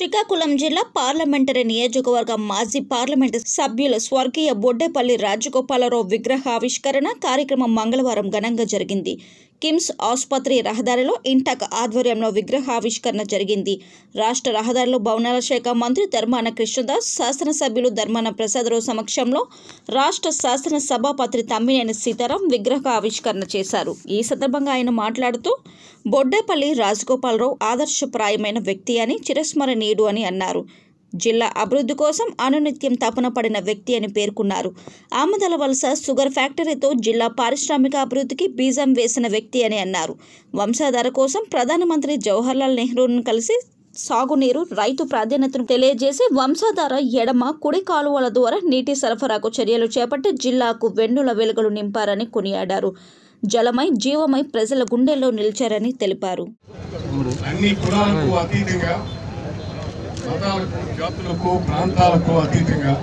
శ్రీకాకుళం జిల్లా పార్లమెంటరీ నియోజకవర్గ మాజీ పార్లమెంటు సభ్యులు స్వర్గీయ బొడ్డేపల్లి రాజగోపాలరావు విగ్రహావిష్కరణ కార్యక్రమం మంగళవారం ఘనంగా జరిగింది కిమ్స్ ఆసుపత్రి రహదారిలో ఇంటక్ ఆధ్వర్యంలో విగ్రహావిష్కరణ జరిగింది రాష్ట్ర రహదారులు భవనాల శాఖ మంత్రి ధర్మాన కృష్ణదాస్ శాసనసభ్యులు ధర్మాన ప్రసాదరావు సమక్షంలో రాష్ట్ర శాసన సభాపతి తమ్మినేని సీతారాం విగ్రహ ఆవిష్కరణ చేశారు ఈ సందర్భంగా ఆయన మాట్లాడుతూ బొడ్డేపల్లి రాజగోపాలరావు ఆదర్శప్రాయమైన వ్యక్తి అని చిరస్మరణీయుడు అని అన్నారు జిల్లా అభివృద్ధి కోసం అనునిత్యం తపన పడిన వ్యక్తి అని పేర్కొన్నారు ఆమదల వలస షుగర్ ఫ్యాక్టరీతో జిల్లా పారిశ్రామిక అభివృద్ధికి బీజం వేసిన వ్యక్తి అని అన్నారు వంశాధార కోసం ప్రధానమంత్రి జవహర్లాల్ నెహ్రూను కలిసి సాగునీరు రైతు ప్రాధాన్యతను తెలియజేసి వంశాధార ఎడమ కుడి కాలువల ద్వారా నీటి సరఫరాకు చర్యలు చేపట్టి జిల్లాకు వెన్నుల వెలుగులు నింపారని కొనియాడారు జలమై జీవమై ప్రజల గుండెల్లో నిలిచారని తెలిపారు అన్ని కులాలకు అతీతంగా మతాలకు జాతులకు ప్రాంతాలకు అతీతంగా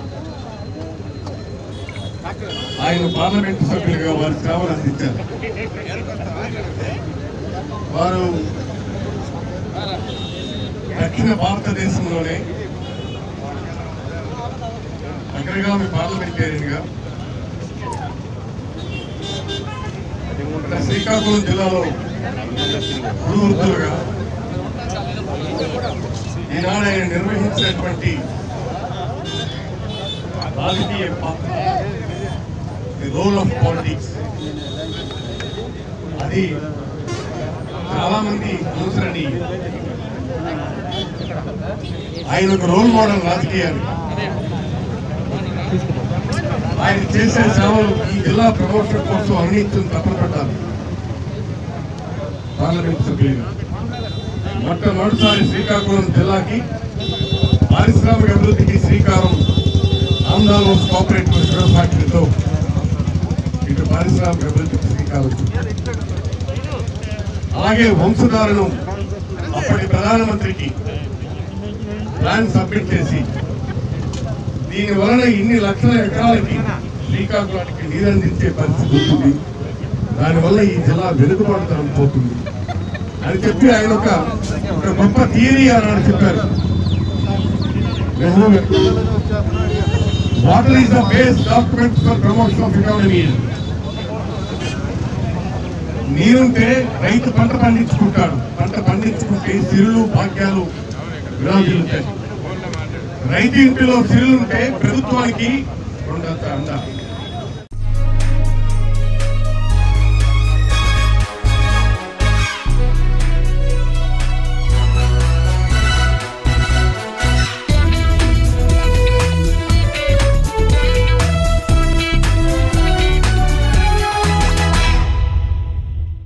ఆయన పార్లమెంటు సభ్యులుగా వారి సేవలు అందించారు వారు దక్షిణ భారతదేశంలోనే అగ్రగామి పార్లమెంటేరియన్గా శ్రీకాకుళం జిల్లాలో గురువృద్ధులుగా ఈనాడు ఆయన నిర్వహించినటువంటి రాజకీయ పాత్ర ది రోల్ ఆఫ్ పాలిటిక్స్ అది చాలా మంది అనుసరణి ఆయన ఒక రోల్ మోడల్ రాజకీయాలు ఆయన చేసే సేవలు ఈ జిల్లా ప్రమోషన్ కోసం అవినీతిని తప్పన పెట్టాలి పార్లమెంట్ సభ్యులుగా మొట్టమొదటిసారి శ్రీకాకుళం జిల్లాకి పారిశ్రామిక అభివృద్ధికి శ్రీకారం ఆంధ్రాలో కోఆపరేటివ్ షుగర్ ఫ్యాక్టరీతో ఇటు పారిశ్రామిక అభివృద్ధికి శ్రీకారం చుట్టారు. అలాగే వంశధారను అప్పటి ప్రధానమంత్రికి ప్లాన్ సబ్మిట్ చేసి దీని వలన ఇన్ని లక్షల ఎకరాలకి శ్రీకాకుళానికి నీరందించే పరిస్థితి ఉంటుంది దానివల్ల ఈ జిల్లా వెనుకబడతనం పోతుంది అని చెప్పి ఆయన ఒక ఒక గొప్ప థియరీ అని చెప్పారు water is the base document for promotion of economy నీరుంటే రైతు పంట పండించుకుంటాడు పంట పండించుకుంటే సిరులు భాగ్యాలు విరాజిల్లుతాయి రైతు ఇంటిలో సిరులుంటే ప్రభుత్వానికి కొండంత అండ